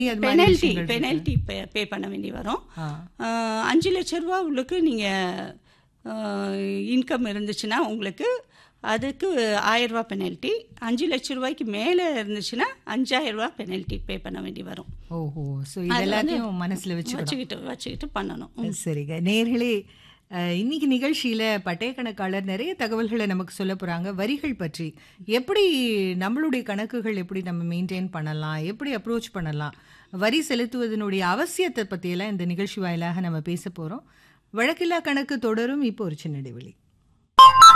அது மாதிரி பெனல்டி விஷயங்கள் இருக்கு. பெனல்டி பே பே பண்ண வேண்டி வரும் ஆ. ஆஹ் அஞ்சு லட்ச ரூபா உங்களுக்கு நீங்கள் இன்கம் இருந்துச்சுன்னா உங்களுக்கு அதுக்கு ஆயிரம் ரூபா பெனல்ட்டி அஞ்சு லட்ச ரூபாய்க்கு மேலே இருந்துச்சுன்னா அஞ்சாயிரம் ரூபா பெனல்ட்டி பே பண்ண வேண்டி வரும் ஓஹோ ஸோ அது இது வந்து எல்லாத்தையும் மனசுல வச்சுக்கணும் வச்சுக்கிட்டு வச்சுக்கிட்டு பண்ணணும் சரிங்க நேர்களே அஹ், இன்னைக்கு நிகழ்ச்சியில பட்டய கணக்காளர் நிறைய தகவல்களை நமக்கு சொல்ல போறாங்க வரிகள் பற்றி எப்படி நம்மளுடைய கணக்குகள் எப்படி நம்ம மெயின்டைன் பண்ணலாம் எப்படி அப்ரோச் பண்ணலாம் வரி செலுத்துவதனுடைய அவசியத்தை பற்றியெல்லாம் இந்த நிகழ்ச்சி வாயிலாக நம்ம பேச போறோம் வழக்கில்லா கணக்கு தொடரும் இப்போ ஒரு சின்ன இடைவெளி